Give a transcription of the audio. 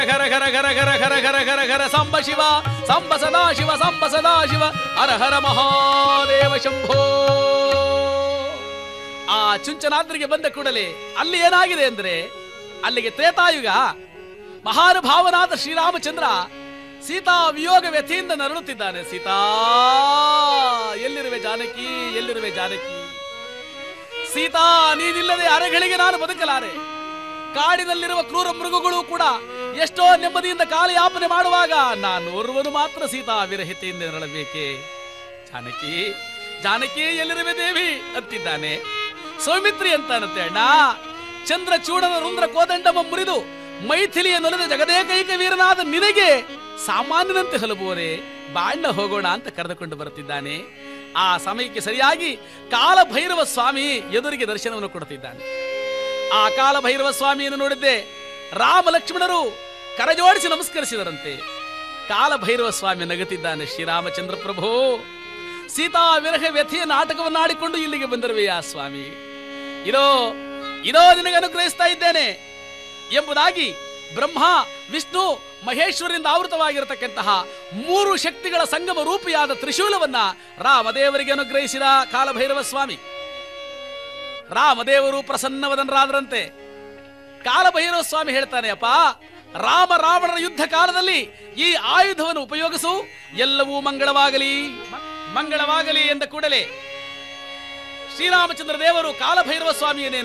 ಘರ ಘರ ಘರ ಘರ ಘರ ಘರ ಘರ ಘರ ಸಂಬ ಶಿವ ಸಂಬ ಸದಾ ಶಿವ ಸಂಬ ಸದಾ ಶಿವ ಹರ ಹರ ಮಹಾದೇವ ಶಂಭೋ ಆ ಚುಂಚನಾದ್ರಿಗೆ ಬಂದ ಕೂಡಲೇ ಅಲ್ಲಿ ಏನಾಗಿದೆ ಅಂದ್ರೆ ಅಲ್ಲಿಗೆ ತ್ರೇತಾಯುಗ ಮಹಾನುಭಾವನಾದ ಶ್ರೀರಾಮಚಂದ್ರ ಸೀತಾ ವಿಯೋಗ ವ್ಯಥೆಯಿಂದ ನರಳುತ್ತಿದ್ದಾನೆ ಸೀತಾ ಎಲ್ಲಿರುವೆ ಜಾನಕಿ ಎಲ್ಲಿರುವೆ ಜಾನಕಿ ಸೀತಾ ನೀನಿಲ್ಲದೆ ಅರೆಗಳಿಗೆ ನಾನು ಬದುಕಲಾರೆ ಕಾಡಿನಲ್ಲಿರುವ ಕ್ರೂರ ಮೃಗಗಳು ಕೂಡ ಎಷ್ಟೋ ನೆಮ್ಮದಿಯಿಂದ ಕಾಲಯಾಪನೆ ಮಾಡುವಾಗ ನಾನೋರ್ವನು ಮಾತ್ರ ಸೀತಾ ವಿರಹಿತೆಯಿಂದ ನರಳಬೇಕೆ ಜಾನಕಿ ಜಾನಕಿ ಎಲ್ಲಿರುವೆ ದೇವಿ ಅಂತಿದ್ದಾನೆ ಸೌಮಿತ್ರಿ ಅಂತಾನಂತೆ ಅಣ್ಣ ಚಂದ್ರ ಚೂಡನ ರುಂದ್ರ ಕೋದಂಡಮ ಮುರಿದು ಮೈಥಿಲಿಯ ನೊಲದ ಜಗದೇಕೈಕ ವೀರನಾದ ನಿನಗೆ ಸಾಮಾನ್ಯನಂತೆ ಹಲಬುವರೆ ಬಾಣ್ಣ ಹೋಗೋಣ ಅಂತ ಕರೆದುಕೊಂಡು ಬರುತ್ತಿದ್ದಾನೆ ಆ ಸಮಯಕ್ಕೆ ಸರಿಯಾಗಿ ಕಾಲಭೈರವ ಸ್ವಾಮಿ ಎದುರಿಗೆ ದರ್ಶನವನ್ನು ಕೊಡುತ್ತಿದ್ದಾನೆ ಆ ಕಾಲಭೈರವ ಸ್ವಾಮಿಯನ್ನು ನೋಡಿದ್ದೆ ರಾಮ ಲಕ್ಷ್ಮಣರು ಕರಜೋಡಿಸಿ ನಮಸ್ಕರಿಸಿದರಂತೆ ಕಾಲಭೈರವ ಸ್ವಾಮಿ ನಗುತ್ತಿದ್ದಾನೆ ಶ್ರೀರಾಮಚಂದ್ರ ಪ್ರಭು ಸೀತಾ ವಿರಹ ವ್ಯಥೆಯ ನಾಟಕವನ್ನಾಡಿಕೊಂಡು ಇಲ್ಲಿಗೆ ಬಂದಿರುವೆಯಾ ಸ್ವಾಮಿ ಇದೋ ಇದೋ ನಿನಗೆ ಅನುಗ್ರಹಿಸ್ತಾ ಇದ್ದೇನೆ ಎಂಬುದಾಗಿ ಬ್ರಹ್ಮ ವಿಷ್ಣು ಮಹೇಶ್ವರಿಂದ ಆವೃತವಾಗಿರತಕ್ಕಂತಹ ಮೂರು ಶಕ್ತಿಗಳ ಸಂಗಮ ರೂಪಿಯಾದ ತ್ರಿಶೂಲವನ್ನ ರಾಮದೇವರಿಗೆ ಅನುಗ್ರಹಿಸಿದ ಕಾಲಭೈರವ ಸ್ವಾಮಿ ರಾಮದೇವರು ಪ್ರಸನ್ನವದನರಾದರಂತೆ ಕಾಲಭೈರವ ಸ್ವಾಮಿ ಹೇಳ್ತಾನೆ ಅಪ್ಪ ರಾಮ ರಾವಣರ ಯುದ್ಧ ಕಾಲದಲ್ಲಿ ಈ ಆಯುಧವನ್ನು ಉಪಯೋಗಿಸು ಎಲ್ಲವೂ ಮಂಗಳವಾಗಲಿ ಮಂಗಳವಾಗಲಿ ಎಂದ ಕೂಡಲೇ ಶ್ರೀರಾಮಚಂದ್ರ ದೇವರು ಕಾಲಭೈರವ ಸ್ವಾಮಿಯನ್ನೇ